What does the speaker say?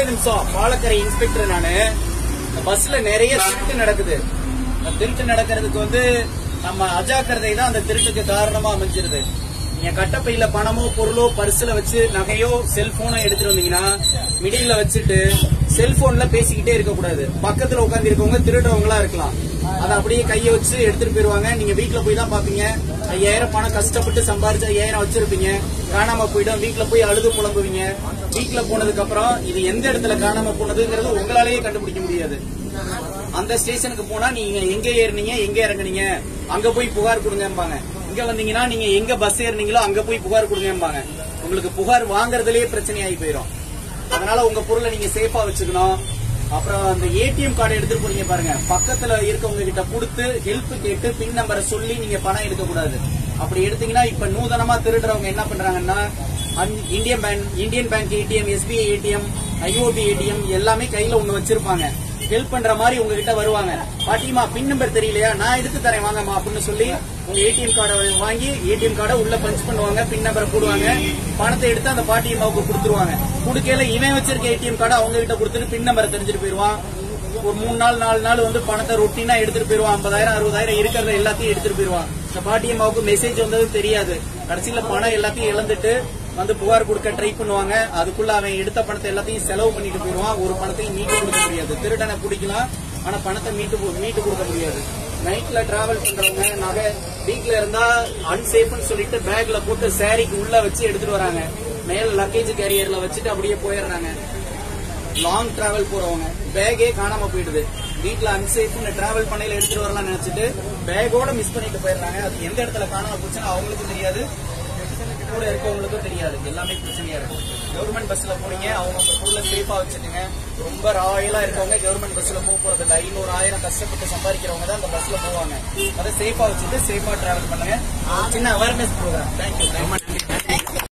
ரெண்டு நிமிஷம் பாலக்கரை இன்ஸ்பெக்டர் நானு இந்த பஸ்ல நிறைய திருட்டு நடக்குது அந்த திருட்டு நடக்கிறதுக்கு வந்து நம்ம அஜாக்கிரதை தான் அந்த திருட்டுக்கு காரணமா அமைஞ்சிருது நீங்க கட்டப்பையில பணமோ பொருளோ பர்சுல வச்சு நகையோ செல்போனோ எடுத்துட்டு வந்தீங்கன்னா மிடில்ல வச்சுட்டு செல்போன்ல பேசிக்கிட்டே இருக்க கூடாது பக்கத்துல உட்கார்ந்து இருக்கவங்க திருடுறவங்களா இருக்கலாம் அதை அப்படியே கைய வச்சு எடுத்துட்டு போயிருவாங்க நீங்க வீட்ல போய் தான் பாப்பீங்க ஐயாயிரம் பணம் கஷ்டப்பட்டு சம்பாரிச்சு ஐயாயிரம் வச்சிருப்பீங்க காணாம போயிடும் வீட்ல போய் அழுது புலம்புவீங்க வீட்ல போனதுக்கு அப்புறம் இது எந்த இடத்துல காணாம போனதுங்கிறது உங்களாலேயே கண்டுபிடிக்க முடியாது அந்த ஸ்டேஷனுக்கு போனா நீங்க எங்க ஏறினீங்க எங்க இறங்குனீங்க அங்க போய் புகார் கொடுங்கம்பாங்க இங்க வந்தீங்கன்னா நீங்க எங்க பஸ் ஏறினீங்களோ அங்க போய் புகார் கொடுங்கம்பாங்க உங்களுக்கு புகார் வாங்குறதுலயே பிரச்சனை ஆகி போயிடும் அதனால உங்க பொருளை நீங்க சேஃபா வச்சுக்கணும் அப்புறம் அந்த ஏடிஎம் கார்டு எடுத்துட்டு போறீங்க பாருங்க பக்கத்துல இருக்கவங்க கிட்ட கொடுத்து ஹெல்ப் கேட்டு பின் நம்பரை சொல்லி நீங்க பணம் எடுக்க கூடாது அப்படி எடுத்தீங்கன்னா இப்ப நூதனமா திருடுறவங்க என்ன பண்றாங்கன்னா அந்- Indian bank Indian bank ATM SBI ATM IOB ATM எல்லாமே கையில ஒண்ணு வச்சிருப்பாங்க ஹெல்ப் பண்ற மாதிரி உங்ககிட்ட வருவாங்க பாட்டிமா பின் நம்பர் தெரியலையா நான் எடுத்து தரேன் வாங்கம்மா அப்படின்னு சொல்லி உங்க ஏடிஎம் கார்டை வாங்கி ஏடிஎம் கார்டை உள்ள பஞ்ச் பண்ணுவாங்க பின் நம்பரை போடுவாங்க பணத்தை எடுத்து அந்த பாட்டியம்மாவுக்கு கொடுத்துருவாங்க குடுக்கையில இவன் வச்சிருக்க ஏடிஎம் கார்டை அவங்க கிட்ட கொடுத்துட்டு பின் நம்பரை தெரிஞ்சுட்டு போயிருவான் ஒரு மூணு நாள் நாலு நாள் வந்து பணத்தை ரொட்டீனா எடுத்துட்டு போயிருவான் ஐம்பதாயிரம் அறுபதாயிரம் இருக்கிறத எல்லாத்தையும் எடுத்துட்டு போயிருவான் இந்த பாட்டியம்மாவுக்கு மெசேஜ் வந்தது தெரியாது கடைசியில பணம் எல்லாத்தையும் இழந்துட்டு வந்து புகார் கொடுக்க ட்ரை பண்ணுவாங்க அதுக்குள்ள அவன் எடுத்த பணத்தை எல்லாத்தையும் செலவு பண்ணிட்டு போயிருவான் ஒரு பணத்தையும் மீட்டு கொடுக்க முடியாது திருடனை பிடிக்கலாம் ஆனா பணத்தை மீட்டு கொ- மீட்டு கொடுக்க முடியாது நைட்ல டிராவல் பண்றவங்க நகை வீட்ல இருந்தா அன்சேஃப்னு சொல்லிட்டு பேக்ல போட்டு சாரிக்கு உள்ள வச்சு எடுத்துட்டு வராங்க மேல லக்கேஜ் கேரியர்ல வச்சுட்டு அப்படியே போயிடுறாங்க லாங் டிராவல் போறவங்க பேக்கே காணாம போயிடுது வீட்ல அன்சேஃப்னு டிராவல் பண்ணையில எடுத்துட்டு வரலாம் நினைச்சிட்டு பேக்கோட மிஸ் பண்ணிட்டு போயிடுறாங்க அது எந்த இடத்துல காணாம போச்சுன்னு அவங்களுக்கும் தெரியாது கூட இருக்கவங்களுக்கும் தெரியாது எல்லாமே பிரச்சனையா இருக்கும் கவர்மெண்ட் பஸ்ல போனீங்க அவங்க உங்க பொருளை சேஃபா வச்சுக்கோங்க ரொம்ப ராயலா இருக்கவங்க கவர்மெண்ட் பஸ்ல போக போறது இல்ல ஐநூறு ஆயிரம் கஷ்டப்பட்டு சம்பாதிக்கிறவங்க தான் அந்த பஸ்ல போவாங்க அதை சேஃபா வச்சுட்டு சேஃபா டிராவல் பண்ணுங்க ஒரு சின்ன அவேர்னஸ் ப்ரோக்ராம் தேங்க்யூ